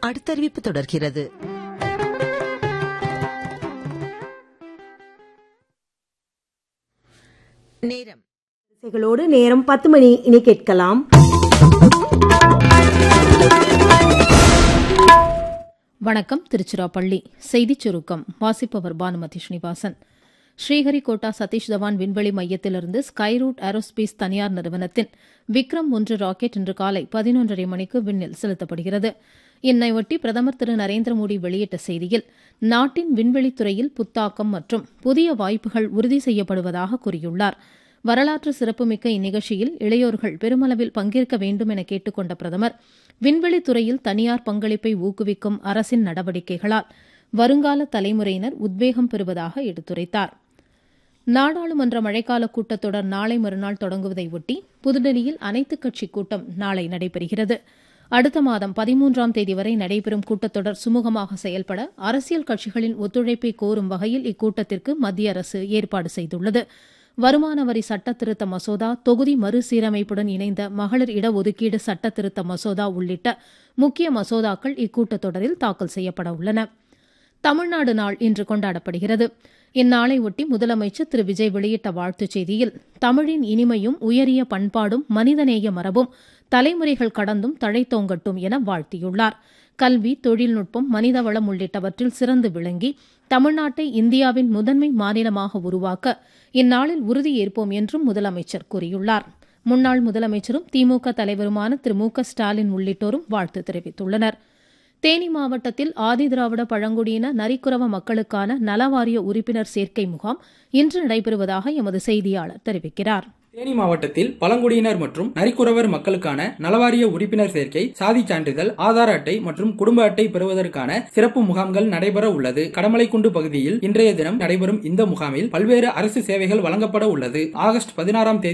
அடுத்த அறிவிப்பு தொடர்கிறது நேரம் இசைகளோடு நேரம் பத்து மணி இனி கேட்கலாம் வணக்கம் திருச்சிராப்பள்ளி செய்திச் சுருக்கம் வாசிப்பவர் பானுமதி ஸ்ரீனிவாசன் ஸ்ரீஹரிகோட்டா சதீஷ் தவான் விண்வெளி மையத்திலிருந்து ஸ்கைரூட் ஏரோஸ்பேஸ் தனியார் நிறுவனத்தின் விக்ரம் ஒன்று ராக்கெட் இன்று காலை பதினொன்றரை மணிக்கு விண்ணில் செலுத்தப்படுகிறது இந்னையொட்டி பிரதமர் திரு நரேந்திர மோடி வெளியிட்ட செய்தியில் நாட்டின் விண்வெளித்துறையில் புத்தாக்கம் மற்றும் புதிய வாய்ப்புகள் உறுதி செய்யப்படுவதாக கூறியுள்ளார் வரலாற்று சிறப்புமிக்க இந்நிகழ்ச்சியில் இளையோர்கள் பெருமளவில் பங்கேற்க வேண்டும் என கேட்டுக் கொண்ட பிரதமர் விண்வெளித்துறையில் தனியார் பங்களிப்பை ஊக்குவிக்கும் அரசின் நடவடிக்கைகளால் வருங்கால தலைமுறையினர் உத்வேகம் பெறுவதாக எடுத்துரைத்தார் நாடாளுமன்ற மழைக்கால கூட்டத்தொடர் நாளை மறுநாள் தொடங்குவதை ஒட்டி புதுடெல்லியில் அனைத்துக் கட்சி கூட்டம் நாளை நடைபெறுகிறது அடுத்த மாதம் பதிமூன்றாம் தேதி வரை நடைபெறும் கூட்டத்தொடர் சுமூகமாக செயல்பட அரசியல் கட்சிகளின் ஒத்துழைப்பை கோரும் வகையில் இக்கூட்டத்திற்கு மத்திய அரசு ஏற்பாடு செய்துள்ளது வருமான வரி சட்ட திருத்த மசோதா தொகுதி மறுசீரமைப்புடன் இணைந்த மகளிர் இடஒதுக்கீடு சட்ட திருத்த மசோதா உள்ளிட்ட முக்கிய மசோதாக்கள் இக்கூட்டத்தொடரில் தாக்கல் செய்யப்பட உள்ளன தமிழ்நாடு நாள் இன்று கொண்டாடப்படுகிறது இந்நாளை ஒட்டி முதலமைச்சர் திரு விஜய் வெளியிட்ட வாழ்த்துச் செய்தியில் தமிழின் இனிமையும் உயரிய பண்பாடும் மனிதநேய மரபும் தலைமுறைகள் கடந்தும் தழைத்தோங்கட்டும் என வாழ்த்தியுள்ளார் கல்வி தொழில்நுட்பம் மனிதவளம் உள்ளிட்டவற்றில் சிறந்து விளங்கி தமிழ்நாட்டை இந்தியாவின் முதன்மை மாநிலமாக உருவாக்க இந்நாளில் உறுதியேற்போம் என்றும் முதலமைச்சர் கூறியுள்ளார் முன்னாள் முதலமைச்சரும் திமுக தலைவருமான திரு மு க ஸ்டாலின் உள்ளிட்டோரும் வாழ்த்து தெரிவித்துள்ளனா் தேனி மாவட்டத்தில் ஆதிதிராவிட பழங்குடியின நரிக்குறவ மக்களுக்கான நலவாரிய உறுப்பினர் சேர்க்கை முகாம் இன்று நடைபெறுவதாக எமது செய்தியாளர் தெரிவிக்கிறார் தேனி மாவட்டத்தில் பழங்குடியினர் மற்றும் நரிக்குறவர் மக்களுக்கான நலவாரிய உறுப்பினர் சேர்க்கை சாதி சான்றிதழ் ஆதார் அட்டை மற்றும் குடும்ப அட்டை பெறுவதற்கான சிறப்பு முகாம்கள் நடைபெற உள்ளது கடமலைக்குண்டு பகுதியில் இன்றைய தினம் நடைபெறும் இந்த முகாமில் பல்வேறு அரசு சேவைகள் வழங்கப்பட உள்ளது ஆகஸ்ட் பதினாறாம் தேதி